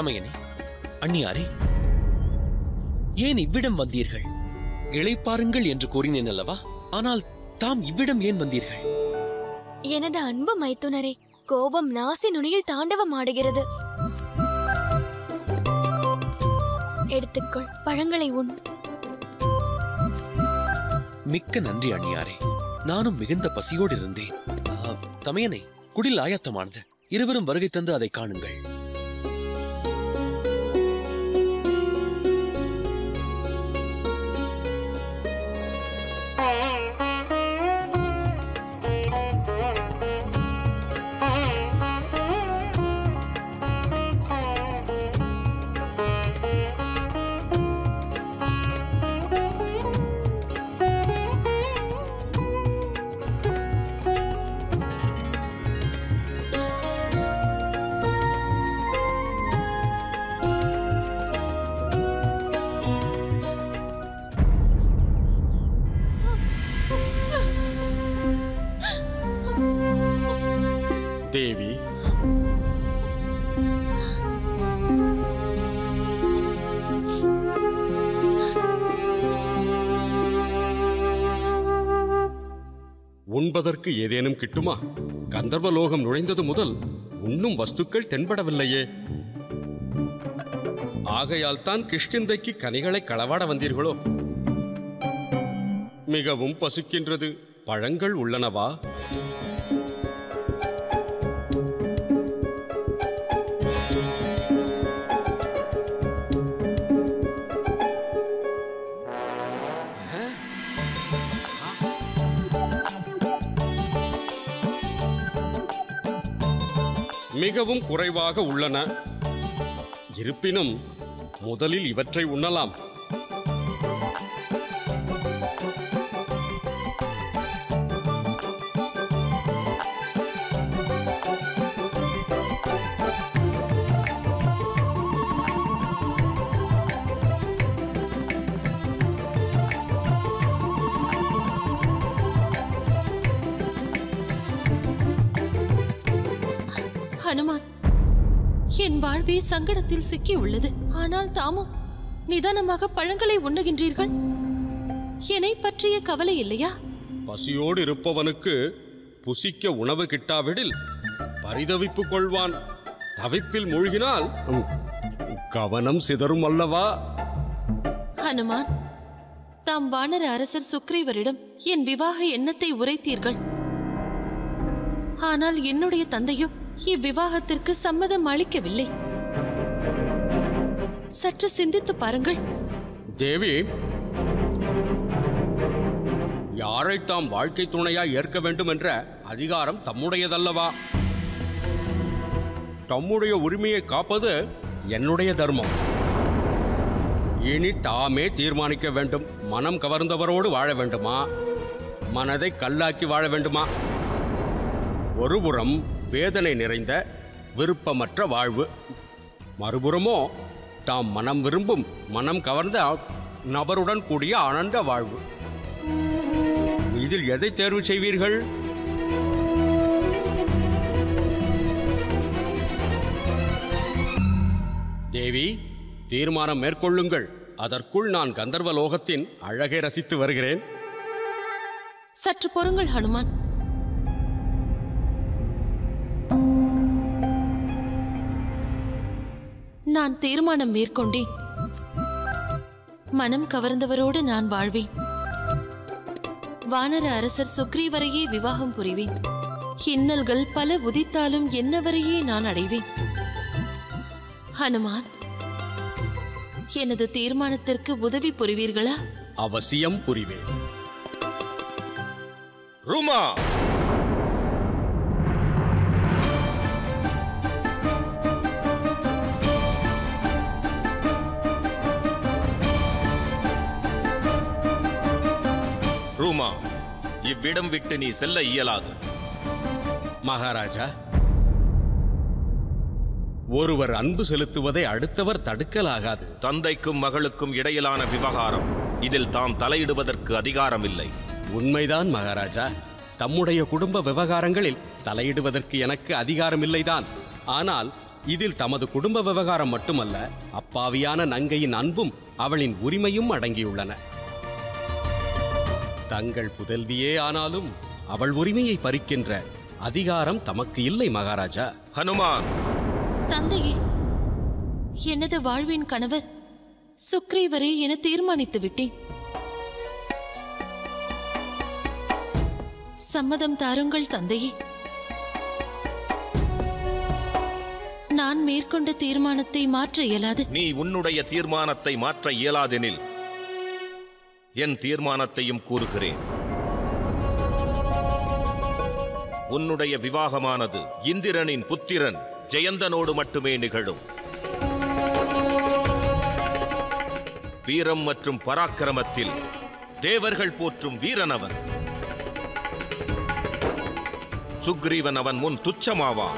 தமையனே அண்ணியாரே ஏன் இவ்விடம் வந்தீர்கள் இளைப்பாருங்கள் என்று கூறினேன் அல்லவா ஆனால் தாம் இவ்விடம் ஏன் வந்தீர்கள் எனது அன்பு மைத்துனரே கோபம் நாசி நுனியில் தாண்டவம் ஆடுகிறது எடுத்துக்கொள் பழங்களை உண் மிக்க நன்றி அண்ணியாரே நானும் மிகுந்த பசியோடு இருந்தேன் ஆ, தமையனே குடில் ஆயத்தமானது இருவரும் வருகை தந்து அதை காணுங்கள் தேவி உண்பதற்கு ஏதேனும் கிட்டுமா கந்தர்வலோகம் நுழைந்தது முதல் உண்ணும் வஸ்துக்கள் தென்படவில்லையே ஆகையால் தான் கிஷ்கிந்தைக்கு கனிகளை களவாட வந்தீர்களோ மிகவும் பசிக்கின்றது பழங்கள் உள்ளனவா மிகவும் குறைவாக உள்ளன இருப்பினும் முதலில் இவற்றை உண்ணலாம் ஹனுமான் என் வாழ்வே சங்கடத்தில் சிக்கி உள்ளது ஆனால் தாமும் நிதானமாக பழங்களை உண்ணுகின்றீர்கள் என்னை பற்றிய கவலை இல்லையா பசியோடு இருப்பவனுக்கு புசிக்க உணவு கிட்டாவிடில் பரிதவிப்பு கொள்வான் தவிப்பில் மூழ்கினால் ம், கவனம் சிதறும் அல்லவா ஹனுமான் தாம் வானர அரசர் சுக்ரீவரிடம் என் விவாக எண்ணத்தை உரைத்தீர்கள் ஆனால் என்னுடைய தந்தையோ இவ்விவாகத்திற்கு சம்மதம் அளிக்கவில்லை சற்று சிந்தித்து பாருங்கள் தேவி யாரை தாம் வாழ்க்கை துணையாய் ஏற்க வேண்டும் என்ற அதிகாரம் தம்முடையதல்லவா தம்முடைய உரிமையை காப்பது என்னுடைய தர்மம் இனி தாமே தீர்மானிக்க வேண்டும் மனம் கவர்ந்தவரோடு வாழ வேண்டுமா மனதை கல்லாக்கி வாழ வேண்டுமா ஒருபுறம் வேதனை நிறைந்த விருப்பமற்ற வாழ்வு மறுபுறமோ தாம் மனம் விரும்பும் மனம் கவர்ந்த நபருடன் கூடிய ஆனந்த வாழ்வு இதில் எதை தேர்வு செய்வீர்கள் தேவி தீர்மானம் மேற்கொள்ளுங்கள் அதற்குள் நான் கந்தர்வ லோகத்தின் அழகை ரசித்து வருகிறேன் சற்று பொறுங்கள் ஹனுமான் நான் தீர்மானம் மேற்கொண்டேன் மனம் கவர்ந்தவரோடு நான் வாழ்வேன் வானர அரசர் சுக்ரீவரையே விவாகம் புரிவேன் இன்னல்கள் பல உதித்தாலும் என்னவரையே நான் அடைவேன் ஹனுமான் எனது தீர்மானத்திற்கு உதவி புரிவீர்களா அவசியம் புரிவேன் ருமா ரூமா இவ்விடம் விட்டு நீ செல்ல இயலாது மகாராஜா ஒருவர் அன்பு செலுத்துவதை அடுத்தவர் தடுக்கலாகாது தந்தைக்கும் மகளுக்கும் இடையிலான விவகாரம் இதில் தாம் தலையிடுவதற்கு அதிகாரம் இல்லை உண்மைதான் மகாராஜா தம்முடைய குடும்ப விவகாரங்களில் தலையிடுவதற்கு எனக்கு அதிகாரம் இல்லைதான் ஆனால் இதில் தமது குடும்ப விவகாரம் மட்டுமல்ல அப்பாவியான நங்கையின் அன்பும் அவளின் உரிமையும் அடங்கியுள்ளன தங்கள் புதல்வியே ஆனாலும் அவள் உரிமையை பறிக்கின்ற அதிகாரம் தமக்கு இல்லை மகாராஜா ஹனுமான் தந்தையே எனது வாழ்வின் கணவர் சுக்ரீவரே என தீர்மானித்து விட்டேன் சம்மதம் தாருங்கள் தந்தையே நான் மேற்கொண்ட தீர்மானத்தை மாற்ற இயலாது நீ உன்னுடைய தீர்மானத்தை மாற்ற இயலாதெனில் என் தீர்மானத்தையும் கூறுகிறேன் உன்னுடைய விவாகமானது இந்திரனின் புத்திரன் ஜெயந்தனோடு மட்டுமே நிகழும் வீரம் மற்றும் பராக்கிரமத்தில் தேவர்கள் போற்றும் வீரனவன் சுக்ரீவன் அவன் முன் துச்சமாவான்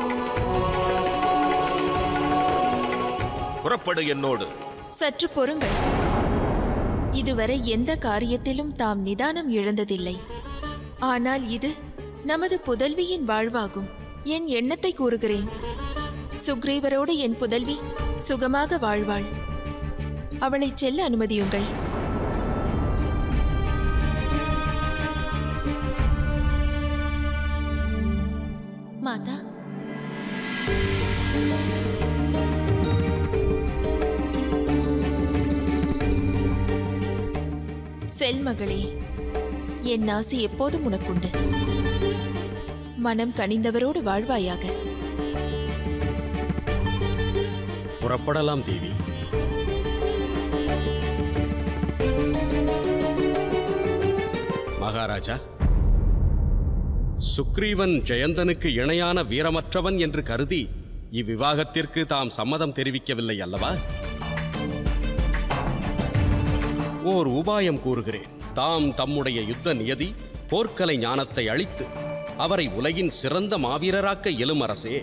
புறப்படு என்னோடு சற்று பொறுங்கள் இதுவரை எந்த காரியத்திலும் தாம் நிதானம் இழந்ததில்லை ஆனால் இது நமது புதல்வியின் வாழ்வாகும் என் எண்ணத்தை கூறுகிறேன் சுக்ரீவரோடு என் புதல்வி சுகமாக வாழ்வாள் அவளை செல்ல அனுமதியுங்கள் மாதா செல் மகளே என் ஆசை எப்போதும் உனக்குண்டு மனம் கனிந்தவரோடு வாழ்வாயாக புறப்படலாம் தேவி மகாராஜா சுக்ரீவன் ஜெயந்தனுக்கு இணையான வீரமற்றவன் என்று கருதி இவ்விவாகத்திற்கு தாம் சம்மதம் தெரிவிக்கவில்லை அல்லவா ஓர் உபாயம் கூறுகிறேன் தாம் தம்முடைய யுத்த நியதி போர்க்கலை ஞானத்தை அளித்து அவரை உலகின் சிறந்த மாவீரராக்க இயலும் அரசே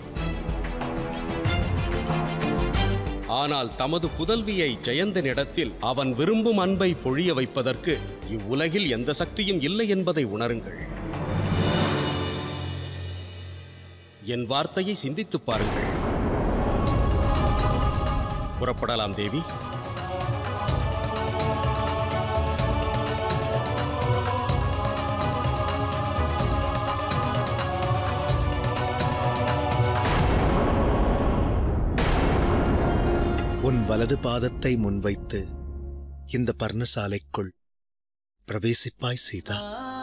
ஆனால் தமது புதல்வியை ஜெயந்தனிடத்தில் அவன் விரும்பும் அன்பை பொழிய வைப்பதற்கு இவ்வுலகில் எந்த சக்தியும் இல்லை என்பதை உணருங்கள் என் வார்த்தையை சிந்தித்துப் பாருங்கள் புறப்படலாம் தேவி உன் வலது பாதத்தை முன்வைத்து இந்த பர்ணசாலைக்குள் பிரவேசிப்பாய் சீதா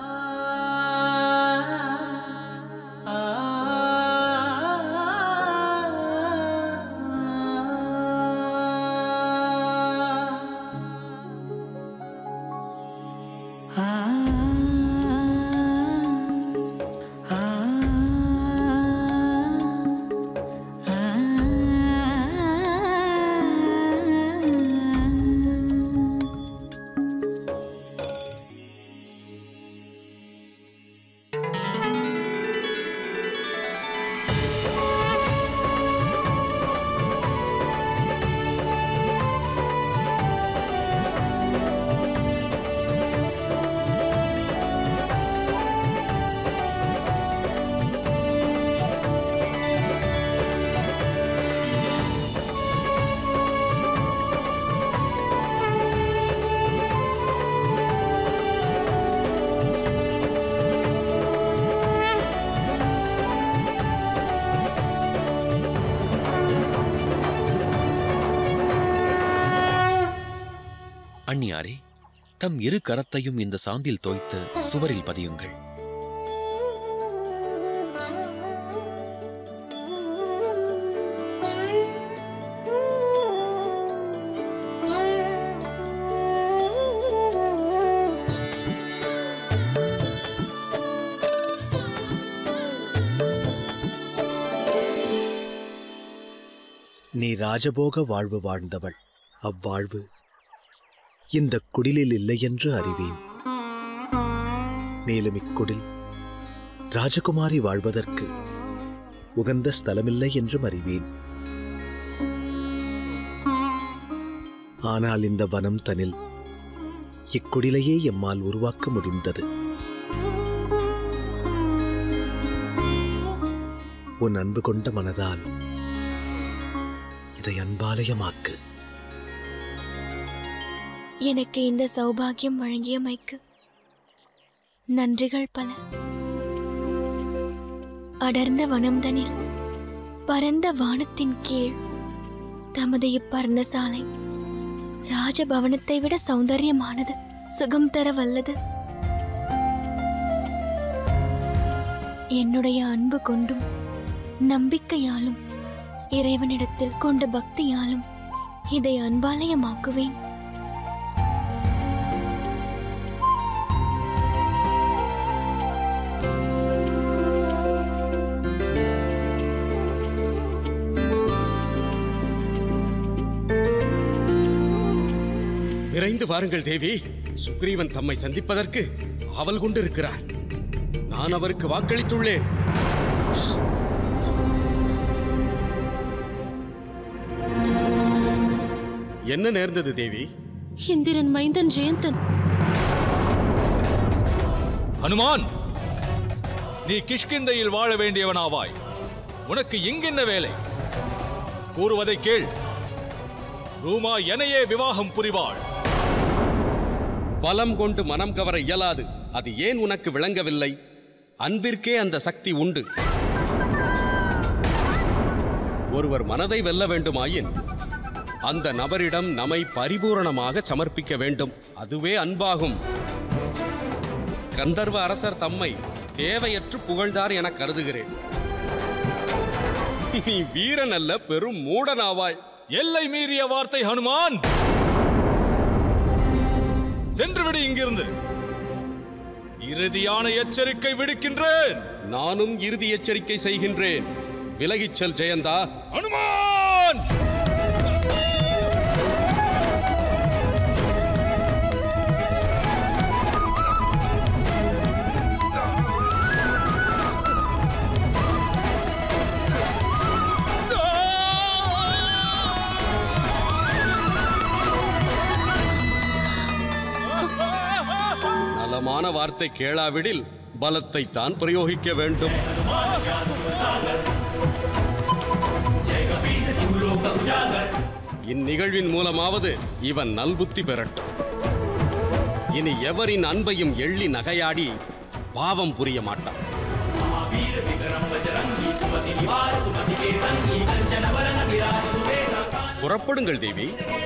அந்நியாரே தம் இரு கரத்தையும் இந்த சாந்தில் தோய்த்து சுவரில் பதியுங்கள் நீ ராஜபோக வாழ்வு வாழ்ந்தவள் அவ்வாழ்வு இந்த குடிலில் இல்லை என்று அறிவேன் மேலும் இக்குடில் ராஜகுமாரி வாழ்வதற்கு உகந்த ஸ்தலமில்லை என்றும் அறிவேன் ஆனால் இந்த வனம் தனில் இக்குடிலையே எம்மால் உருவாக்க முடிந்தது உன் அன்பு கொண்ட மனதால் இதை அன்பாலயமாக்கு எனக்கு இந்த சௌபாகியம் வழங்கியமைக்கு நன்றிகள் பல அடர்ந்த வனம்தனில் பரந்த வானத்தின் கீழ் தமது இப்பர்ணசாலை ராஜபவனத்தை விட சௌந்தரியமானது சுகம் தர வல்லது என்னுடைய அன்பு கொண்டும் நம்பிக்கையாலும் இறைவனிடத்தில் கொண்ட பக்தியாலும் இதை அன்பாலயமாக்குவேன் விரைந்து வாருங்கள் தேவி சுக்ரீவன் தம்மை சந்திப்பதற்கு ஆவல் கொண்டிருக்கிறார் நான் அவருக்கு வாக்களித்துள்ளேன் என்ன நேர்ந்தது தேவி இந்திரன் மைந்தன் ஜெயந்தன் ஹனுமான் நீ கிஷ்கிந்தையில் வாழ வேண்டியவனாவாய் உனக்கு இங்கென்ன வேலை கூறுவதை கேள் ரூமா எனையே விவாகம் புரிவாள் பலம் கொண்டு மனம் கவர இயலாது அது ஏன் உனக்கு விளங்கவில்லை அன்பிற்கே அந்த சக்தி உண்டு ஒருவர் மனதை வெல்ல வேண்டுமாயின் அந்த நபரிடம் நம்மை பரிபூரணமாக சமர்ப்பிக்க வேண்டும் அதுவே அன்பாகும் கந்தர்வ அரசர் தம்மை தேவையற்று புகழ்ந்தார் என கருதுகிறேன் நீ வீரன் அல்ல பெரும் மூடனாவாய் எல்லை மீறிய வார்த்தை ஹனுமான் சென்றுவிடு இங்கிருந்து இறுதியான எச்சரிக்கை விடுக்கின்றேன் நானும் இறுதி எச்சரிக்கை செய்கின்றேன் விலகிச் செல் ஜெயந்தா ஹனுமான் நலமான வார்த்தை கேளாவிடில் பலத்தை தான் பிரயோகிக்க வேண்டும் இந்நிகழ்வின் மூலமாவது இவன் நல்புத்தி பெறட்டும் இனி எவரின் அன்பையும் எள்ளி நகையாடி பாவம் புரிய மாட்டான் புறப்படுங்கள் தேவி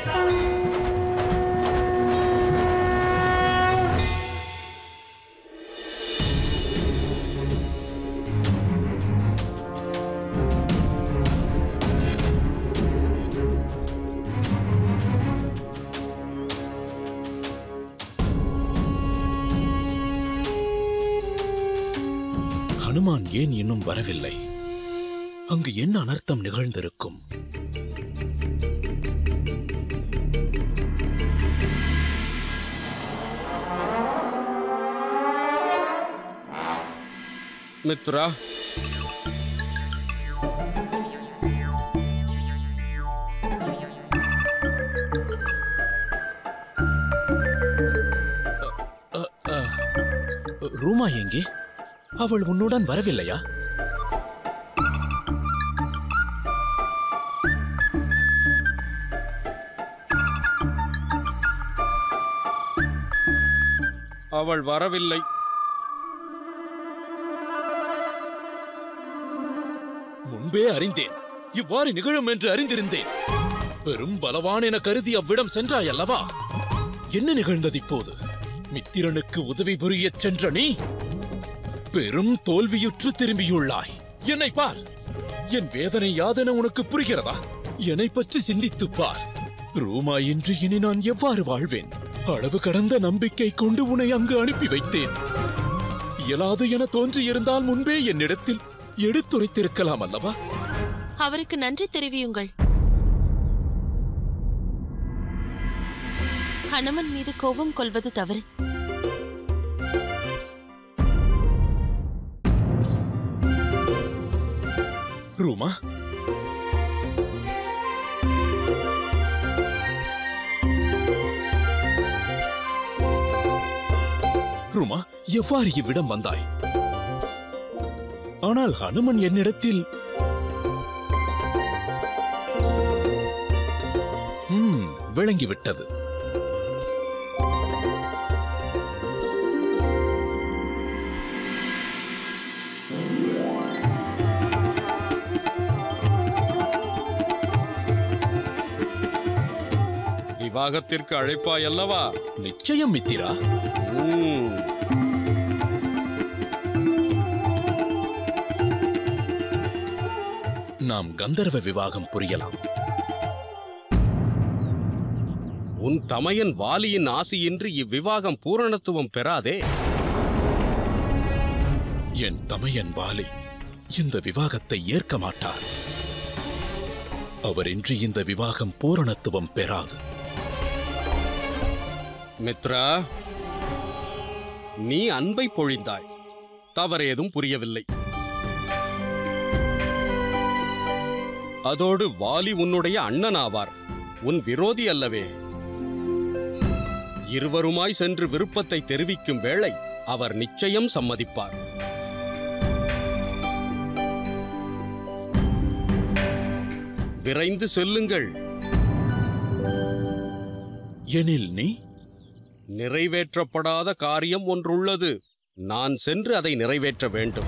ஹனுமான் ஏன் இன்னும் வரவில்லை அங்கு என்ன அனர்த்தம் நிகழ்ந்திருக்கும் மித்ரா ரூமா எங்கே அவள் உன்னுடன் வரவில்லையா அவள் வரவில்லை முன்பே அறிந்தேன் இவ்வாறு நிகழும் என்று அறிந்திருந்தேன் பெரும் பலவான் என கருதி அவ்விடம் சென்றாய் அல்லவா என்ன நிகழ்ந்தது இப்போது மித்திரனுக்கு உதவி புரியச் சென்ற நீ பெரும் தோல்வியுற்று திரும்பியுள்ளாய் என்னை பார் என் வேதனை யாதென உனக்கு புரிகிறதா என்னை பற்றி சிந்தித்துப் பார் ரூமா இன்றி இனி நான் எவ்வாறு வாழ்வேன் அளவு கடந்த நம்பிக்கை கொண்டு உன்னை அங்கு அனுப்பி வைத்தேன் இயலாது என தோன்றியிருந்தால் முன்பே என்னிடத்தில் எடுத்துரைத்திருக்கலாம் அல்லவா அவருக்கு நன்றி தெரிவியுங்கள் ஹனுமன் மீது கோபம் கொள்வது தவறு ரூமா ரூமா எவ்வாறு இவ்விடம் வந்தாய் ஆனால் ஹனுமன் என்னிடத்தில் விளங்கிவிட்டது விவாகத்திற்கு அழைப்பாய் அல்லவா நிச்சயம் மித்திரா ம், நாம் கந்தர்வ விவாகம் புரியலாம் உன் தமையன் வாலியின் ஆசியின்றி இவ்விவாகம் பூரணத்துவம் பெறாதே என் தமையன் வாலி இந்த விவாகத்தை ஏற்க மாட்டார் அவரின்றி இந்த விவாகம் பூரணத்துவம் பெறாது மித்ரா நீ அன்பை பொழிந்தாய் தவறேதும் புரியவில்லை அதோடு வாலி உன்னுடைய அண்ணனாவார் உன் விரோதி அல்லவே இருவருமாய் சென்று விருப்பத்தை தெரிவிக்கும் வேளை அவர் நிச்சயம் சம்மதிப்பார் விரைந்து செல்லுங்கள் எனில் நீ நிறைவேற்றப்படாத காரியம் ஒன்றுள்ளது நான் சென்று அதை நிறைவேற்ற வேண்டும்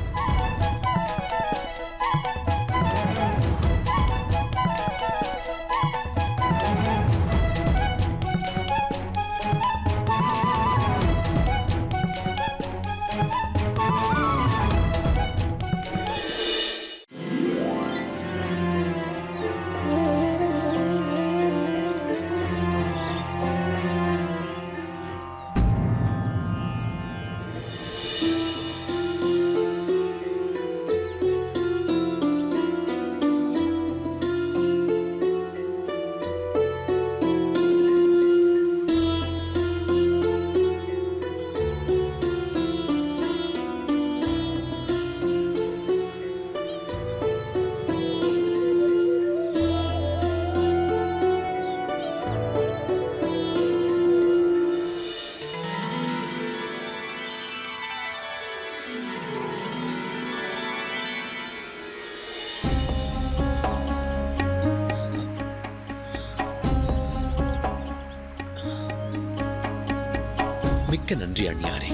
மிக்க நன்றி அண்ணியாரே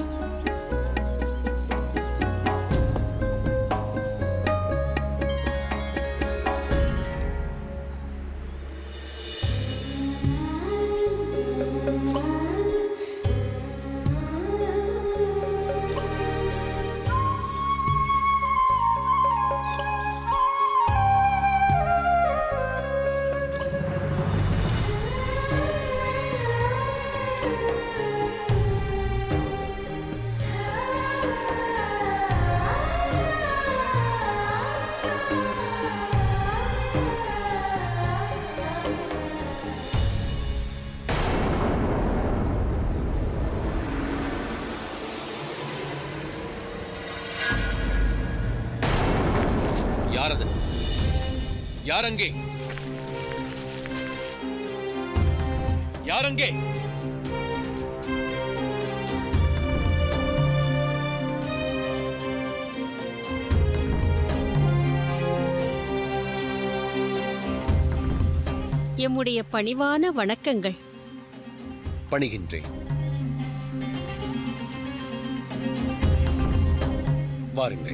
யார் அது யார் அங்கே யார் அங்கே எம்முடைய பணிவான வணக்கங்கள் பணிகின்றேன் வாருங்கள்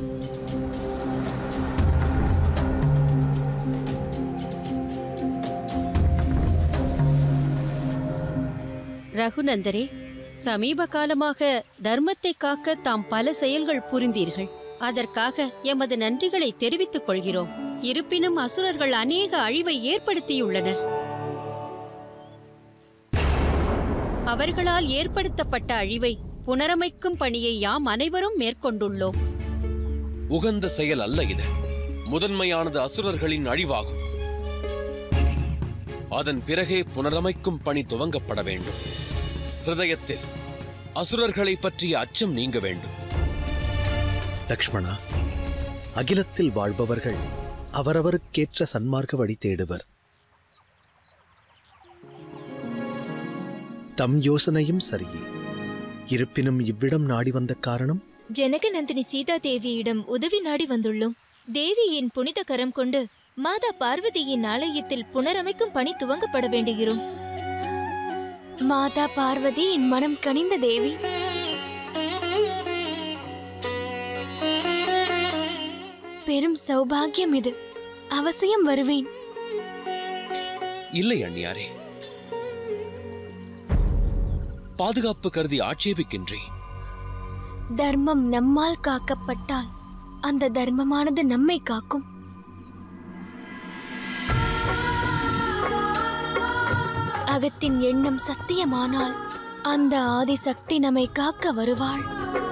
ரகுநந்தரே சமீப காலமாக தர்மத்தை காக்க தாம் பல செயல்கள் புரிந்தீர்கள் அதற்காக எமது நன்றிகளை தெரிவித்துக் கொள்கிறோம் இருப்பினும் அசுரர்கள் அநேக அழிவை ஏற்படுத்தியுள்ளனர் அவர்களால் ஏற்படுத்தப்பட்ட அழிவை புனரமைக்கும் பணியை யாம் அனைவரும் மேற்கொண்டுள்ளோம் உகந்த செயல் அல்ல இது முதன்மையானது அசுரர்களின் அழிவாகும் அதன் பிறகே புனரமைக்கும் பணி துவங்கப்பட வேண்டும் ஹிருதயத்தில் அசுரர்களை பற்றிய அச்சம் நீங்க வேண்டும் லக்ஷ்மணா அகிலத்தில் வாழ்பவர்கள் அவரவருக்கேற்ற சன்மார்க்க வழி தேடுவர் தம் யோசனையும் சரியே இருப்பினும் இவ்விடம் நாடி வந்த காரணம் ஜனகநந்தினி சீதா தேவியிடம் உதவி நாடி வந்துள்ளோம் தேவியின் புனித கரம் கொண்டு மாதா பார்வதியின் ஆலயத்தில் புனரமைக்கும் பணி துவங்கப்பட வேண்டியிருக்கும் மாதா பார்வதி என் மனம் கனிந்த தேவி பெரும் சௌபாகியம் இது அவசியம் வருவேன் இல்லை அண்ணியாரே பாதுகாப்பு கருதி ஆட்சேபிக்கின்றேன் தர்மம் நம்மால் காக்கப்பட்டால் அந்த தர்மமானது நம்மை காக்கும் அகத்தின் எண்ணம் சத்தியமானால் அந்த ஆதிசக்தி நம்மை காக்க வருவாள்